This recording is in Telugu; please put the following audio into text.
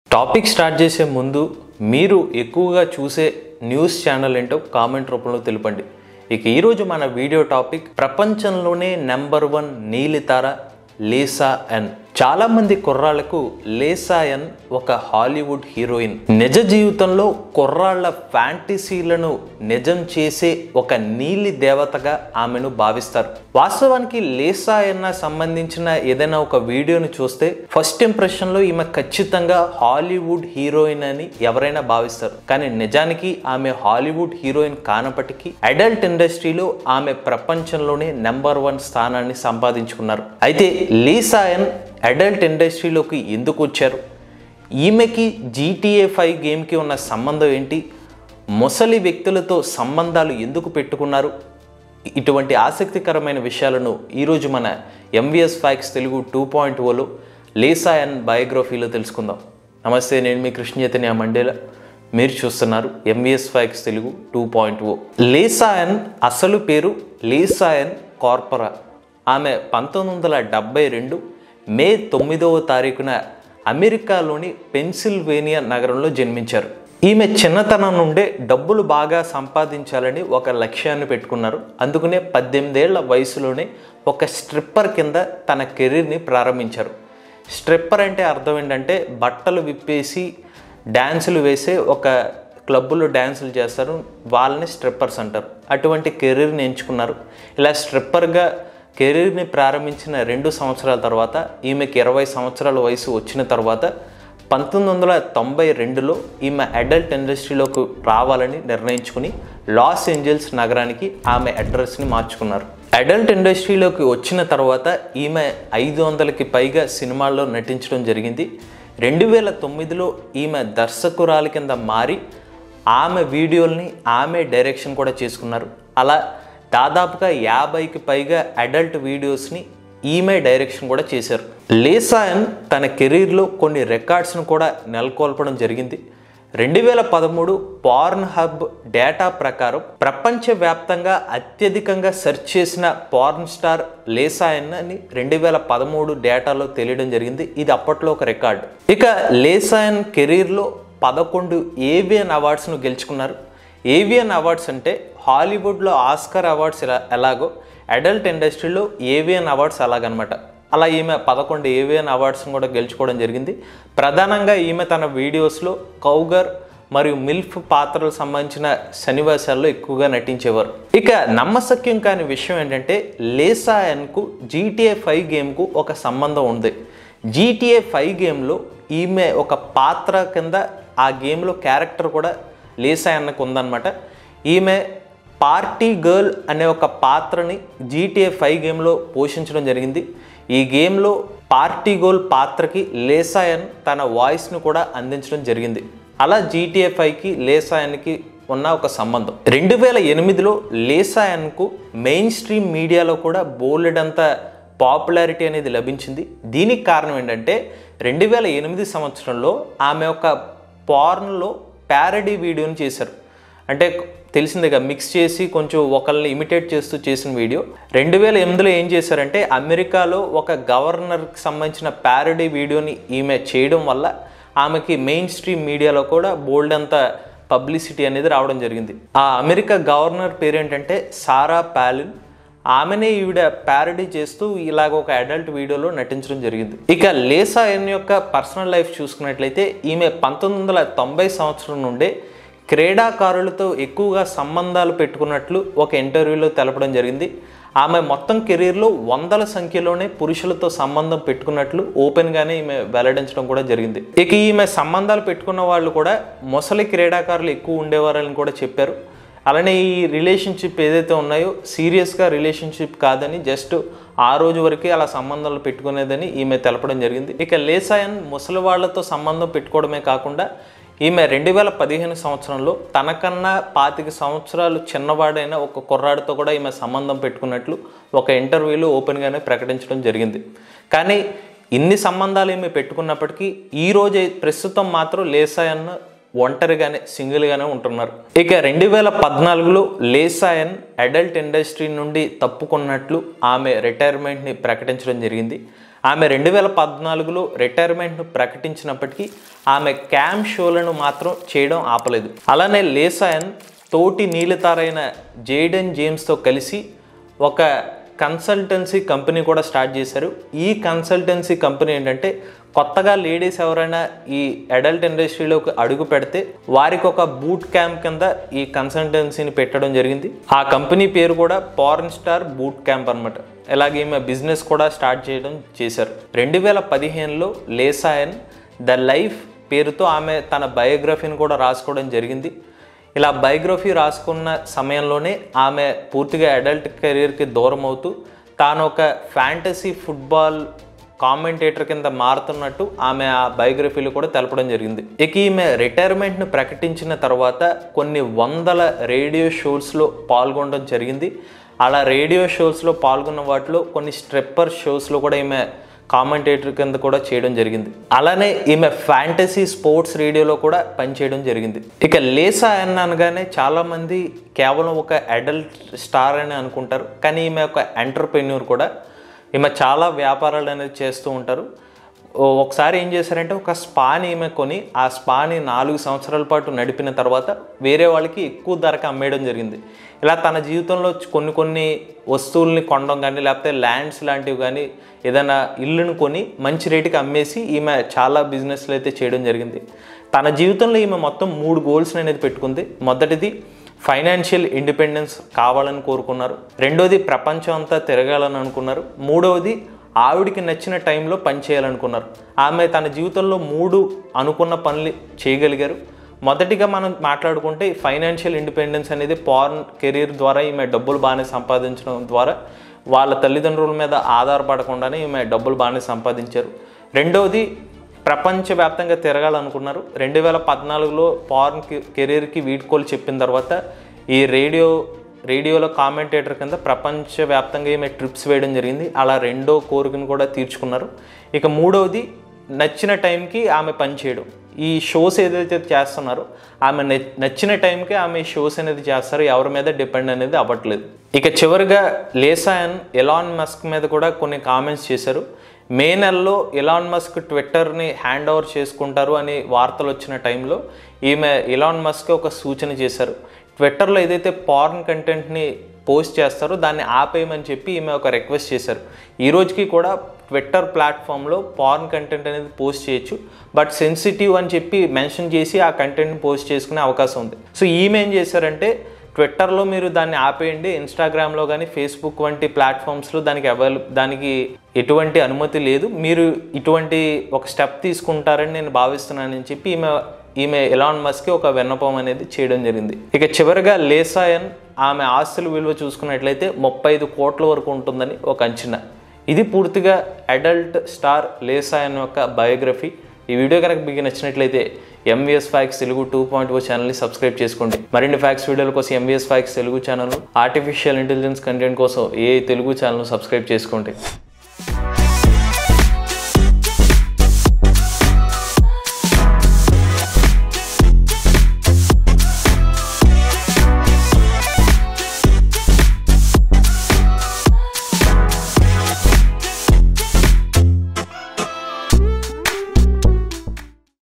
టాపిక్ స్టార్ట్ చేసే ముందు మీరు ఎక్కువగా చూసే న్యూస్ ఛానల్ ఏంటో కామెంట్ రూపంలో తెలుపండి ఇక ఈరోజు మన వీడియో టాపిక్ ప్రపంచంలోనే నెంబర్ వన్ నీలితార లేసా ఎన్ చాలా మంది కుర్రాళ్లకు లేసా ఎన్ ఒక హాలీవుడ్ హీరోయిన్ నిజ జీవితంలో కుర్రాళ్ల ఫ్యాంటసీలను నిజం చేసే ఒక నీలి దేవతగా ఆమెను భావిస్తారు వాస్తవానికి లేసా ఎన్న సంబంధించిన ఏదైనా ఒక వీడియోని చూస్తే ఫస్ట్ ఇంప్రెషన్లో ఈమె ఖచ్చితంగా హాలీవుడ్ హీరోయిన్ అని ఎవరైనా భావిస్తారు కానీ నిజానికి ఆమె హాలీవుడ్ హీరోయిన్ కానప్పటికీ అడల్ట్ ఇండస్ట్రీలో ఆమె ప్రపంచంలోనే నెంబర్ వన్ స్థానాన్ని సంపాదించుకున్నారు అయితే లీసా ఎన్ అడల్ట్ ఇండస్ట్రీలోకి ఎందుకు వచ్చారు ఈమెకి జీటీఏ ఫైవ్ గేమ్కి ఉన్న సంబంధం ఏంటి ముసలి వ్యక్తులతో సంబంధాలు ఎందుకు పెట్టుకున్నారు ఇటువంటి ఆసక్తికరమైన విషయాలను ఈరోజు మన MVS facts Telugu two point ఓలో లేసా అండ్ బయోగ్రఫీలో తెలుసుకుందాం నమస్తే నేను మీ కృష్ణ చైతన్య మండేల మీరు చూస్తున్నారు MVS facts Telugu two point O Lisa Ann అసలు పేరు లేసా ఎన్ కార్పొరా ఆమె పంతొమ్మిది వందల డెబ్బై రెండు మే తొమ్మిదవ తారీఖున అమెరికాలోని పెన్సిల్వేనియా నగరంలో జన్మించారు ఈమె చిన్నతనం నుండే డబ్బులు బాగా సంపాదించాలని ఒక లక్ష్యాన్ని పెట్టుకున్నారు అందుకనే పద్దెనిమిదేళ్ల వయసులోనే ఒక స్ట్రిప్పర్ కింద తన కెరీర్ని ప్రారంభించారు స్ట్రిప్పర్ అంటే అర్థం ఏంటంటే బట్టలు విప్పేసి డ్యాన్సులు వేసే ఒక క్లబ్బులో డ్యాన్సులు చేస్తారు వాళ్ళని స్ట్రిప్పర్స్ అంటారు అటువంటి కెరీర్ని ఎంచుకున్నారు ఇలా స్ట్రిప్పర్గా కెరీర్ని ప్రారంభించిన రెండు సంవత్సరాల తర్వాత ఈమెకి ఇరవై సంవత్సరాల వయసు వచ్చిన తర్వాత పంతొమ్మిది వందల తొంభై రెండులో ఈమె అడల్ట్ ఇండస్ట్రీలోకి రావాలని నిర్ణయించుకుని లాస్ ఏంజల్స్ నగరానికి ఆమె అడ్రస్ని మార్చుకున్నారు అడల్ట్ ఇండస్ట్రీలోకి వచ్చిన తర్వాత ఈమె ఐదు వందలకి పైగా సినిమాల్లో నటించడం జరిగింది రెండు వేల తొమ్మిదిలో ఈమె దర్శకురాలి కింద మారి ఆమె వీడియోల్ని ఆమె డైరెక్షన్ కూడా చేసుకున్నారు అలా దాదాపుగా యాభైకి పైగా అడల్ట్ వీడియోస్ని ఈమె డైరెక్షన్ కూడా చేశారు లేసాయన్ తన కెరీర్లో కొన్ని రికార్డ్స్ను కూడా నెలకొల్పడం జరిగింది రెండు వేల పదమూడు పార్న్ హబ్ డేటా ప్రకారం ప్రపంచవ్యాప్తంగా అత్యధికంగా సెర్చ్ చేసిన పార్న్ స్టార్ లేసాయన్ అని రెండు వేల పదమూడు డేటాలో తెలియడం జరిగింది ఇది అప్పట్లో ఒక రికార్డ్ ఇక లేసాయన్ కెరీర్లో పదకొండు ఏవియన్ అవార్డ్స్ను గెలుచుకున్నారు ఏవియన్ అవార్డ్స్ అంటే హాలీవుడ్లో ఆస్కర్ అవార్డ్స్ ఎలా ఎలాగో అడల్ట్ ఇండస్ట్రీలో ఏవియన్ అవార్డ్స్ అలాగనమాట అలా ఈమె పదకొండు ఏవియన్ అవార్డ్స్ని కూడా గెలుచుకోవడం జరిగింది ప్రధానంగా ఈమె తన వీడియోస్లో కౌగర్ మరియు మిల్ఫ్ పాత్రలకు సంబంధించిన సన్నివేశాల్లో ఎక్కువగా నటించేవారు ఇక నమ్మశక్యం కాని విషయం ఏంటంటే లేసా ఎన్కు జీటీఏ ఫైవ్ గేమ్కు ఒక సంబంధం ఉంది జీటీఏ ఫైవ్ గేమ్లో ఈమె ఒక పాత్ర కింద ఆ గేమ్లో క్యారెక్టర్ కూడా లేసా అన్నకు ఉందన్నమాట ఈమె పార్టీ గర్ల్ అనే ఒక పాత్రని జీటీఏ ఫైవ్ గేమ్లో పోషించడం జరిగింది ఈ గేమ్లో పార్టీ గోల్ పాత్రకి లేసాయన్ తన వాయిస్ను కూడా అందించడం జరిగింది అలా జీటీఏ ఫైవ్కి లేసాయన్కి ఉన్న ఒక సంబంధం రెండు వేల ఎనిమిదిలో లేసాయన్కు మెయిన్ స్ట్రీమ్ మీడియాలో కూడా బోలెడంత పాపులారిటీ అనేది లభించింది దీనికి కారణం ఏంటంటే రెండు వేల ఎనిమిది సంవత్సరంలో ఆమె ఒక పార్న్లో ప్యారడీ వీడియోని చేశారు అంటే తెలిసిందిగా మిక్స్ చేసి కొంచెం ఒకళ్ళని ఇమిటేట్ చేస్తూ చేసిన వీడియో రెండు వేల ఎనిమిదిలో ఏం చేశారంటే అమెరికాలో ఒక గవర్నర్కి సంబంధించిన ప్యారడీ వీడియోని ఈమె చేయడం వల్ల ఆమెకి మెయిన్ స్ట్రీమ్ మీడియాలో కూడా బోల్డ్ అంత పబ్లిసిటీ అనేది రావడం జరిగింది ఆ అమెరికా గవర్నర్ పేరేంటంటే సారా ప్యాలిన్ ఆమెనే ఈవిడ ప్యారడీ చేస్తూ ఇలాగ ఒక అడల్ట్ వీడియోలో నటించడం జరిగింది ఇక లేసా ఎన్ యొక్క పర్సనల్ లైఫ్ చూసుకున్నట్లయితే ఈమె పంతొమ్మిది వందల తొంభై సంవత్సరం నుండే క్రీడాకారులతో ఎక్కువగా సంబంధాలు పెట్టుకున్నట్లు ఒక ఇంటర్వ్యూలో తెలపడం జరిగింది ఆమె మొత్తం కెరీర్లో వందల సంఖ్యలోనే పురుషులతో సంబంధం పెట్టుకున్నట్లు ఓపెన్గానే ఈమె వెల్లడించడం కూడా జరిగింది ఇక ఈమె సంబంధాలు పెట్టుకున్న వాళ్ళు కూడా ముసలి క్రీడాకారులు ఎక్కువ ఉండేవారని కూడా చెప్పారు అలానే ఈ రిలేషన్షిప్ ఏదైతే ఉన్నాయో సీరియస్గా రిలేషన్షిప్ కాదని జస్ట్ ఆ రోజు వరకే అలా సంబంధాలు పెట్టుకునేదని ఈమె తెలపడం జరిగింది ఇక లేసాయన్ ముసలి వాళ్ళతో సంబంధం పెట్టుకోవడమే కాకుండా ఈమె రెండు వేల పదిహేను సంవత్సరంలో తనకన్నా పాతిక సంవత్సరాలు చిన్నవాడైన ఒక కుర్రాడితో కూడా ఈమె సంబంధం పెట్టుకున్నట్లు ఒక ఇంటర్వ్యూలో ఓపెన్గానే ప్రకటించడం జరిగింది కానీ ఇన్ని సంబంధాలు ఈమె పెట్టుకున్నప్పటికీ ఈ రోజే ప్రస్తుతం మాత్రం లేసాయన్ ఒంటరిగానే సింగిల్గానే ఉంటున్నారు ఇక రెండు వేల పద్నాలుగులో లేసాయన్ అడల్ట్ ఇండస్ట్రీ నుండి తప్పుకున్నట్లు ఆమె రిటైర్మెంట్ని ప్రకటించడం జరిగింది ఆమె రెండు వేల పద్నాలుగులో రిటైర్మెంట్ను ప్రకటించినప్పటికీ ఆమె క్యామ్ షోలను మాత్రం చేయడం ఆపలేదు అలానే లేసాయన్ తోటి నీలితారైన జేడెన్ జేమ్స్తో కలిసి ఒక కన్సల్టెన్సీ కంపెనీ కూడా స్టార్ట్ చేశారు ఈ కన్సల్టెన్సీ కంపెనీ ఏంటంటే కొత్తగా లేడీస్ ఎవరైనా ఈ అడల్ట్ ఇండస్ట్రీలోకి అడుగు పెడితే వారికి ఒక బూట్ క్యాంప్ కింద ఈ కన్సల్టెన్సీని పెట్టడం జరిగింది ఆ కంపెనీ పేరు కూడా పార్న్ స్టార్ బూట్ క్యాంప్ అనమాట ఇలాగే ఈమె బిజినెస్ కూడా స్టార్ట్ చేయడం చేశారు రెండు వేల పదిహేనులో లేసాయన్ ద లైఫ్ పేరుతో ఆమె తన బయోగ్రఫీని కూడా రాసుకోవడం జరిగింది ఇలా బయోగ్రఫీ రాసుకున్న సమయంలోనే ఆమె పూర్తిగా అడల్ట్ కెరీర్కి దూరం అవుతూ తాను ఒక ఫ్యాంటసీ ఫుట్బాల్ కామెంటేటర్ కింద మారుతున్నట్టు ఆమె ఆ బయోగ్రఫీలో కూడా తెలపడం జరిగింది ఇక ఈమె రిటైర్మెంట్ను ప్రకటించిన తర్వాత కొన్ని వందల రేడియో షోస్లో పాల్గొనడం జరిగింది అలా రేడియో షోస్లో పాల్గొన్న వాటిలో కొన్ని స్ట్రెప్పర్ షోస్లో కూడా ఈమె కామెంటేటర్ కింద కూడా చేయడం జరిగింది అలానే ఈమె ఫ్యాంటసీ స్పోర్ట్స్ రేడియోలో కూడా పనిచేయడం జరిగింది ఇక లేసా అన్న అనగానే చాలామంది కేవలం ఒక అడల్ట్ స్టార్ అని అనుకుంటారు కానీ ఈమె ఒక ఎంటర్ప్రెన్యూర్ కూడా ఈమె చాలా వ్యాపారాలు అనేది చేస్తూ ఉంటారు ఓ ఒకసారి ఏం చేశారంటే ఒక స్పాని ఈమె కొని ఆ స్పాని నాలుగు సంవత్సరాల పాటు నడిపిన తర్వాత వేరే వాళ్ళకి ఎక్కువ ధరకు అమ్మేయడం జరిగింది ఇలా తన జీవితంలో కొన్ని కొన్ని వస్తువుల్ని కొనడం కానీ లేకపోతే ల్యాండ్స్ లాంటివి కానీ ఏదైనా ఇల్లును కొని మంచి రేటుకి అమ్మేసి ఈమె చాలా బిజినెస్లు అయితే చేయడం జరిగింది తన జీవితంలో ఈమె మొత్తం మూడు గోల్స్ అనేది పెట్టుకుంది మొదటిది ఫైనాన్షియల్ ఇండిపెండెన్స్ కావాలని కోరుకున్నారు రెండోది ప్రపంచం అంతా తిరగాలని అనుకున్నారు మూడవది ఆవిడికి నచ్చిన టైంలో పని చేయాలనుకున్నారు ఆమె తన జీవితంలో మూడు అనుకున్న పనులు చేయగలిగారు మొదటిగా మనం మాట్లాడుకుంటే ఫైనాన్షియల్ ఇండిపెండెన్స్ అనేది పార్న్ కెరీర్ ద్వారా ఈమె డబ్బులు బాగానే సంపాదించడం ద్వారా వాళ్ళ తల్లిదండ్రుల మీద ఆధారపడకుండానే ఈమె డబ్బులు బాగానే సంపాదించారు రెండవది ప్రపంచవ్యాప్తంగా తిరగాలనుకున్నారు రెండు వేల పద్నాలుగులో పార్న్ కెరీర్కి వీడ్కోలు చెప్పిన తర్వాత ఈ రేడియో రేడియోలో కామెంటేటర్ కింద ప్రపంచవ్యాప్తంగా ఈమె ట్రిప్స్ వేయడం జరిగింది అలా రెండో కోరికను కూడా తీర్చుకున్నారు ఇక మూడవది నచ్చిన టైంకి ఆమె పని చేయడం ఈ షోస్ ఏదైతే చేస్తున్నారో ఆమె నె- నచ్చిన టైంకి ఆమె షోస్ అనేది చేస్తారు ఎవరి మీద డిపెండ్ అనేది అవ్వట్లేదు ఇక చివరిగా లేసాయన్ ఎలాన్ మస్క్ మీద కూడా కొన్ని కామెంట్స్ చేశారు మే నెలలో ఎలాన్ మస్క్ ట్విట్టర్ని హ్యాండ్ ఓవర్ చేసుకుంటారు అని వార్తలు వచ్చిన టైంలో ఈమె ఎలాన్ మస్క్ ఒక సూచన చేశారు ట్విట్టర్లో ఏదైతే పార్న్ కంటెంట్ని పోస్ట్ చేస్తారో దాన్ని ఆపేయమని చెప్పి ఈమె ఒక రిక్వెస్ట్ చేశారు ఈ రోజుకి కూడా ట్విట్టర్ ప్లాట్ఫామ్లో పార్న్ కంటెంట్ అనేది పోస్ట్ చేయొచ్చు బట్ సెన్సిటివ్ అని చెప్పి మెన్షన్ చేసి ఆ కంటెంట్ని పోస్ట్ చేసుకునే అవకాశం ఉంది సో ఈమె ఏం చేశారంటే ట్విట్టర్లో మీరు దాన్ని ఆపేయండి ఇన్స్టాగ్రామ్లో కానీ ఫేస్బుక్ వంటి ప్లాట్ఫామ్స్లో దానికి అవైల దానికి ఎటువంటి అనుమతి లేదు మీరు ఇటువంటి ఒక స్టెప్ తీసుకుంటారని నేను భావిస్తున్నానని చెప్పి ఈమె ఈమె ఎలాన్ మస్కి ఒక విన్నపం అనేది చేయడం జరిగింది ఇక చివరిగా లేసాయన్ ఆమె ఆస్తుల విలువ చూసుకున్నట్లయితే ముప్పై ఐదు కోట్ల వరకు ఉంటుందని ఒక అంచనా ఇది పూర్తిగా అడల్ట్ స్టార్ లేసాయన్ యొక్క బయోగ్రఫీ ఈ వీడియో కనుక మీకు నచ్చినట్లయితే MVS facts Telugu two point O ఛానల్ని సబ్స్క్రైబ్ చేసుకోండి మరిన్ని ఫ్యాక్స్ వీడియోల కోసం MVS facts Telugu channel artificial intelligence content కోసం ఏ తెలుగు ఛానల్ సబ్స్క్రైబ్ చేసుకోండి